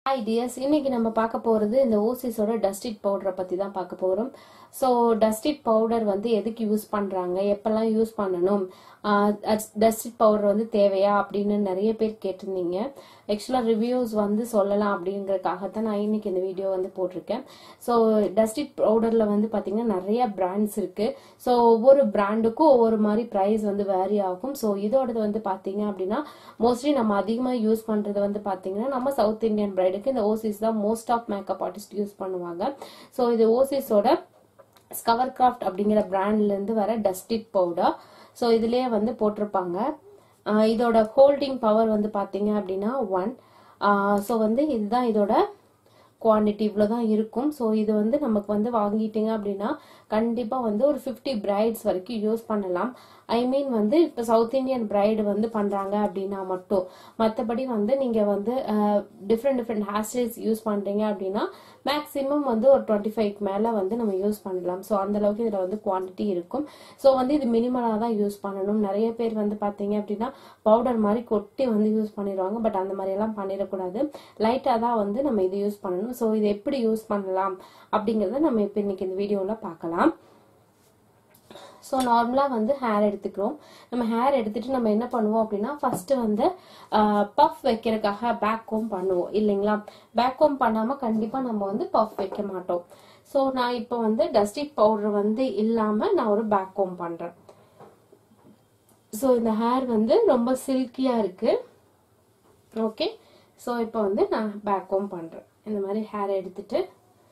hi tears இன்னைக்கு நம்ம பார்க்க போறது இந்த ஓசிஸோட டஸ்டிட் பவுடரை பத்தி தான் பார்க்க போறோம் ஸோ டஸ்டிட் பவுடர் வந்து எதுக்கு யூஸ் பண்றாங்க எப்பெல்லாம் யூஸ் பண்ணணும் டஸ்டிட் பவுடர் வந்து தேவையா அப்படின்னு நிறைய பேர் கேட்டிருந்தீங்க ஆக்சுவலா ரிவ்யூஸ் வந்து சொல்லலாம் அப்படிங்கறதுக்காக தான் நான் இன்னைக்கு இந்த வீடியோ வந்து போட்டிருக்கேன் ஸோ டஸ்டிட் பவுடர்ல வந்து பாத்தீங்கன்னா நிறைய பிராண்ட்ஸ் இருக்கு ஸோ ஒவ்வொரு பிராண்டுக்கும் ஒவ்வொரு மாதிரி ப்ரைஸ் வந்து வேரி ஆகும் ஸோ இதோடது வந்து பாத்தீங்க அப்படின்னா மோஸ்ட்லி நம்ம அதிகமா யூஸ் பண்றது வந்து பாத்தீங்கன்னா நம்ம சவுத் இந்தியன் பிரைடுக்கு இந்த ஓசிஸ் தான் most of makeup artist use பண்ணுவாங்க ஸோ இது ஓசிஸோட ஸ்கவர் கிராஃப்ட் அப்படிங்கிற பிராண்ட்ல இருந்து வர டஸ்டிட் பவுடர் ஸோ இதுலயே வந்து போட்டிருப்பாங்க ஆஹ் இதோட ஹோல்டிங் பவர் வந்து பாத்தீங்க அப்படின்னா ஒன் ஸோ வந்து இதுதான் இதோட குவான்டிட்டி இவ்வளோதான் இருக்கும் ஸோ இது வந்து நமக்கு வந்து வாங்கிட்டீங்க அப்படின்னா கண்டிப்பாக வந்து ஒரு ஃபிஃப்டி பிரைட்ஸ் வரைக்கும் யூஸ் பண்ணலாம் ஐ மீன் வந்து இப்போ சவுத் இந்தியன் பிரைடு வந்து பண்ணுறாங்க அப்படின்னா மட்டும் மற்றபடி வந்து நீங்கள் வந்து different different hair styles use பண்ணுறீங்க அப்படின்னா மேக்ஸிமம் வந்து ஒரு டுவெண்ட்டி ஃபைவ் மேலே வந்து நம்ம யூஸ் பண்ணலாம் ஸோ அந்த அளவுக்கு இதில் வந்து குவான்டிட்டி இருக்கும் ஸோ வந்து இது மினிமலாக தான் யூஸ் பண்ணணும் நிறைய பேர் வந்து பார்த்தீங்க அப்படின்னா பவுடர் மாதிரி கொட்டி வந்து யூஸ் பண்ணிடுவாங்க பட் அந்த மாதிரி எல்லாம் பண்ணிடக்கூடாது லைட்டாக தான் வந்து நம்ம இது யூஸ் பண்ணணும் ஸோ இது எப்படி யூஸ் பண்ணலாம் அப்படிங்கிறத நம்ம இப்போ இன்னைக்கு இந்த வீடியோவில் பார்க்கலாம் ஸோ நார்மலாக வந்து ஹேர் எடுத்துக்கிறோம் நம்ம ஹேர் எடுத்துட்டு நம்ம என்ன பண்ணுவோம் அப்படின்னா ஃபர்ஸ்ட் வந்து பஃப் வைக்கிறதுக்காக பேக் கோம் பண்ணுவோம் இல்லைங்களா பேக் கோம் பண்ணாமல் கண்டிப்பாக நம்ம வந்து பஃப் வைக்க மாட்டோம் ஸோ நான் இப்போ வந்து டஸ்டிக் பவுடர் வந்து இல்லாமல் நான் ஒரு பேக் கோம் பண்ணுறேன் ஸோ இந்த ஹேர் வந்து ரொம்ப சில்கியாக இருக்கு ஓகே ஸோ இப்போ வந்து நான் பேக் கோம் பண்ணுறேன் இந்த மாதிரி ஹேர் எடுத்துட்டு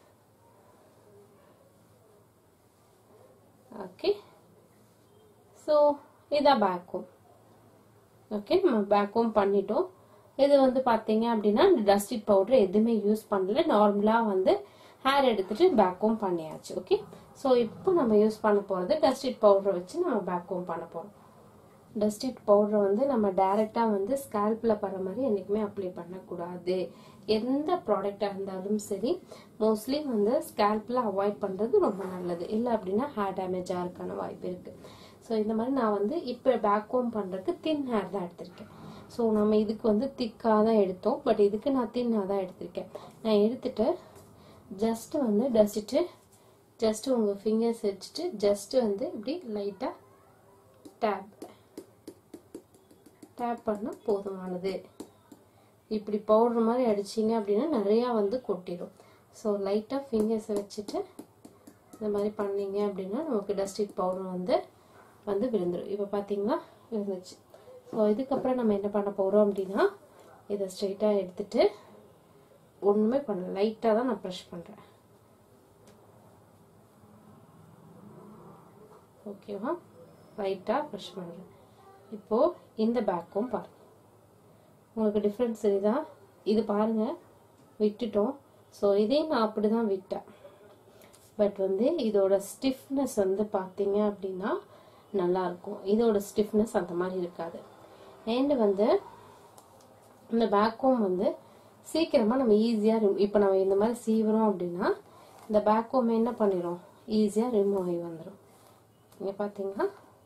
ஓகே ஸோ இதான் பேக்கும் ஓகே நம்ம பேக்கும் பண்ணிட்டோம் இது வந்து பார்த்தீங்க அப்படின்னா இந்த டஸ்டிட் பவுடர் எதுவுமே யூஸ் பண்ணல நார்மலாக வந்து ஹேர் எடுத்துட்டு பேக்கும் பண்ணியாச்சு ஓகே ஸோ இப்போ நம்ம யூஸ் பண்ண போகிறது டஸ்டிட் பவுடரை வச்சு நம்ம பேக்கும் பண்ண போகிறோம் டஸ்டிட் பவுடர் வந்து நம்ம டைரெக்டாக வந்து ஸ்கேல்பில் படுற மாதிரி என்றைக்குமே அப்ளை பண்ணக்கூடாது எந்த ப்ராடக்டாக இருந்தாலும் சரி மோஸ்ட்லி வந்து ஸ்கேல்பில் அவாய்ட் பண்ணுறது ரொம்ப நல்லது இல்லை அப்படின்னா ஹேர் டேமேஜ் ஆகிறதுக்கான வாய்ப்பு இருக்குது ஸோ இந்த மாதிரி நான் வந்து இப்போ பேக் ஹோம் பண்ணுறதுக்கு தின் ஹேர் தான் எடுத்திருக்கேன் ஸோ நம்ம இதுக்கு வந்து திக்காக தான் எடுத்தோம் பட் இதுக்கு நான் தின்னாக தான் எடுத்திருக்கேன் நான் எடுத்துட்டு ஜஸ்ட் வந்து டஸ்ட்டு ஜஸ்ட் உங்கள் ஃபிங்கர்ஸ் வச்சுட்டு ஜஸ்ட் வந்து இப்படி லைட்டாக டேப் டேப் பண்ணால் போதுமானது இப்படி பவுடர் மாதிரி அடிச்சிங்க அப்படின்னா நிறையா வந்து கொட்டிடும் ஸோ லைட்டாக ஃபிங்கர்ஸை வச்சுட்டு இந்த மாதிரி பண்ணீங்க அப்படின்னா நமக்கு டஸ்டிக் பவுடர் வந்து வந்து விழுந்துடும் இப்போ பார்த்தீங்களா விழுந்துச்சு ஸோ இதுக்கப்புறம் நம்ம என்ன பண்ண போகிறோம் அப்படின்னா இதை ஸ்ட்ரைட்டாக எடுத்துட்டு ஒன்றுமே பண்ணல லைட்டாக தான் நான் ப்ரெஷ் பண்ணுறேன் ஓகேவா லைட்டாக ப்ரெஷ் பண்ணுறேன் இப்போது இந்த பேக்கும் பாருங்க உங்களுக்கு டிஃப்ரென்ஸ் தெரியுதா இது பாருங்க விட்டுட்டோம் ஸோ இதையும் நான் அப்படி தான் விட்டேன் பட் வந்து இதோட ஸ்டிஃப்னஸ் வந்து பார்த்தீங்க அப்படின்னா நல்லா இருக்கும் இதோட ஸ்டிஃப்னஸ் அந்த மாதிரி இருக்காது அண்ட் வந்து இந்த பேக்கும் வந்து சீக்கிரமாக நம்ம ஈஸியாக இப்போ நம்ம இந்த மாதிரி சீவுறோம் அப்படின்னா இந்த பேக்கும் என்ன பண்ணிடும் ஈஸியாக ரிமூவ் ஆகி வந்துடும் இங்கே பார்த்தீங்கன்னா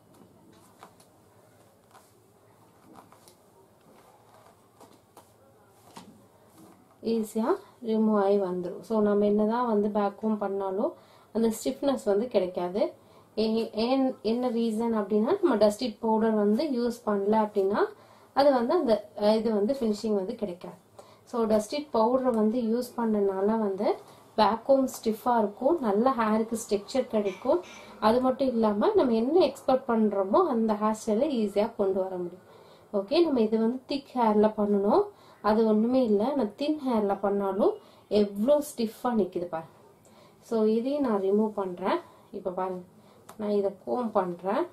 ஈஸியாக ரிமூவ் ஆகி வந்துடும் ஸோ நம்ம என்னதான் வந்து பேக்கும் பண்ணாலும் அந்த ஸ்டிஃப்னஸ் வந்து கிடைக்காது ஏன் என்ன ரீசன் அப்படின்னா நம்ம டஸ்டிட் பவுடர் வந்து யூஸ் பண்ணல அப்படின்னா அது வந்து அந்த இது வந்து ஃபினிஷிங் வந்து கிடைக்காது ஸோ டஸ்டிட் பவுடரை வந்து யூஸ் பண்ணனால வந்து பேக்கும் ஸ்டிஃபாக இருக்கும் நல்ல ஹேருக்கு ஸ்ட்ரக்சர் கிடைக்கும் அது மட்டும் இல்லாமல் நம்ம என்ன எக்ஸ்பெக்ட் பண்ணுறோமோ அந்த ஹேர் ஸ்டைலை ஈஸியாக கொண்டு வர முடியும் ஓகே நம்ம இது வந்து திக் ஹேரில் பண்ணணும் அது ஒன்றுமே இல்லை நான் தின் ஹேரில் பண்ணாலும் எவ்வளோ ஸ்டிஃபாக நிற்கிது பாருங்க ஸோ இதையும் நான் ரிமூவ் பண்ணுறேன் இப்போ பாருங்க நான் இதை கோம் பண்ணுறேன்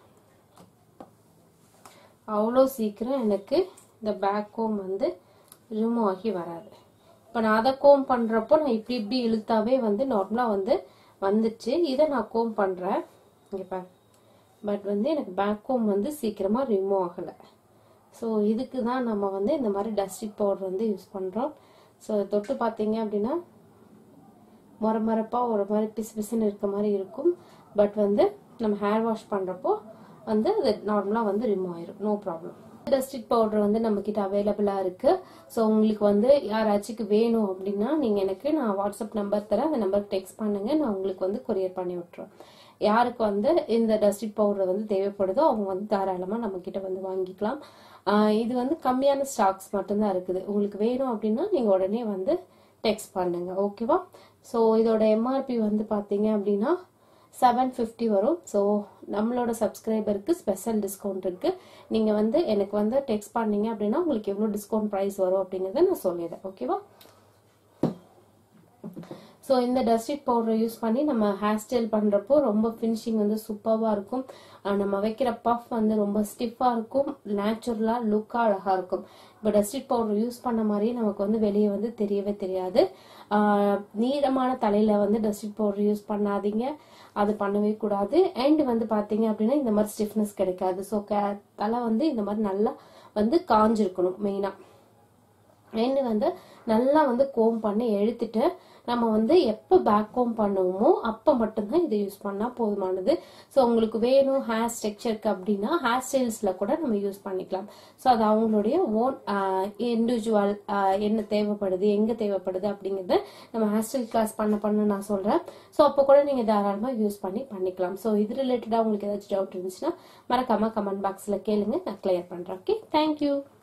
அவ்வளோ சீக்கிரம் எனக்கு இந்த பேக் கோம் வந்து ரிமூவ் ஆகி வராது இப்போ நான் அதை கோம் பண்ணுறப்போ நான் இப்படி இப்படி இழுத்தாவே வந்து நார்மலாக வந்து வந்துச்சு இதை நான் கோம் பண்ணுறேன் இங்கே பாரு பட் வந்து எனக்கு பேக் கோம் வந்து சீக்கிரமாக ரிமூவ் ஆகலை ஸோ இதுக்கு தான் நம்ம வந்து இந்த மாதிரி டஸ்டிக் பவுடர் வந்து யூஸ் பண்ணுறோம் ஸோ தொட்டு பார்த்தீங்க அப்படின்னா மொரமரப்பாக ஒரு மாதிரி பிசு பிசுன்னு இருக்க மாதிரி இருக்கும் பட் வந்து நம்ம ஹேர் வாஷ் பண்ணுறப்போ வந்து அது நார்மலாக வந்து ரிமூவ் ஆயிரும் நோ ப்ராப்ளம் டஸ்டிக் பவுடர் வந்து நம்ம கிட்ட அவைலபிளா இருக்கு ஸோ உங்களுக்கு வந்து யாராச்சும் வேணும் அப்படின்னா நீங்க எனக்கு நான் வாட்ஸ்அப் நம்பர் தரேன் அந்த நம்பருக்கு டெக்ஸ்ட் பண்ணுங்க நான் உங்களுக்கு வந்து கொரியர் பண்ணி விட்டுறேன் யாருக்கு வந்து இந்த டஸ்டிக் பவுடர் வந்து தேவைப்படுதோ அவங்க வந்து தாராளமா நம்ம கிட்ட வந்து வாங்கிக்கலாம் ஆஹ் இது வந்து கம்மியான ஸ்டாக்ஸ் மட்டும்தான் இருக்குது உங்களுக்கு வேணும் அப்படின்னா நீங்க உடனே வந்து டெக்ஸ்ட் பண்ணுங்க ஓகேவா ஸோ இதோட எம்ஆர்பி வந்து பாத்தீங்க அப்படின்னா செவன் ஃபிஃப்டி வரும் ஸோ நம்மளோட சப்ஸ்கிரைபருக்கு ஸ்பெஷல் டிஸ்கவுண்ட் இருக்கு நீங்க வந்து எனக்கு வந்து டெக்ஸ்ட் பண்ணீங்க அப்படின்னா உங்களுக்கு எவ்வளோ டிஸ்கவுண்ட் ப்ரைஸ் வரும் அப்படிங்கறத நான் சொல்லிடுறேன் ஓகேவா ஸோ இந்த டஸ்டிட் பவுடரை யூஸ் பண்ணி நம்ம ஹேர் ஸ்டைல் பண்ணுறப்போ ரொம்ப ஃபினிஷிங் வந்து சூப்பராக இருக்கும் அஹ் நம்ம வைக்கிற பஃப் வந்து ரொம்ப ஸ்டிஃபாக இருக்கும் நேச்சுரலாக லுக்காக அழகாக இருக்கும் இப்போ டஸ்டிட் பவுடர் யூஸ் பண்ண மாதிரியே நமக்கு வந்து வெளியே வந்து தெரியவே தெரியாது ஆஹ் நீளமான தலையில் வந்து டஸ்டிட் பவுடர் யூஸ் பண்ணாதீங்க அது பண்ணவே கூடாது அண்ட் வந்து பார்த்தீங்க அப்படின்னா இந்த மாதிரி ஸ்டிஃப்னஸ் கிடைக்காது ஸோ தலை வந்து இந்த மாதிரி நல்லா வந்து காஞ்சிருக்கணும் மெயினாக எண்ணெய் வந்து நல்லா வந்து கோம் பண்ணி எடுத்துட்டு நம்ம வந்து எப்போ பேக் கோம் பண்ணுவோமோ அப்போ மட்டும்தான் இதை யூஸ் பண்ணால் போதுமானது ஸோ உங்களுக்கு வேணும் ஹேர் ஸ்ட்ரக்சருக்கு அப்படின்னா ஹேர் ஸ்டைல்ஸில் கூட நம்ம யூஸ் பண்ணிக்கலாம் ஸோ அது அவங்களுடைய ஓன் இண்டிவிஜுவல் என்ன தேவைப்படுது எங்கே தேவைப்படுது அப்படிங்கிறத நம்ம ஹேர் ஸ்டைல் கிளாஸ் பண்ண பண்ண நான் சொல்கிறேன் ஸோ அப்போ கூட நீங்கள் தாராளமாக யூஸ் பண்ணி பண்ணிக்கலாம் ஸோ இது ரிலேட்டடாக உங்களுக்கு ஏதாச்சும் டவுட் இருந்துச்சுன்னா மறக்காம கமெண்ட் பாக்ஸில் கேளுங்க நான் கிளியர் பண்ணுறேன் ஓகே தேங்க்யூ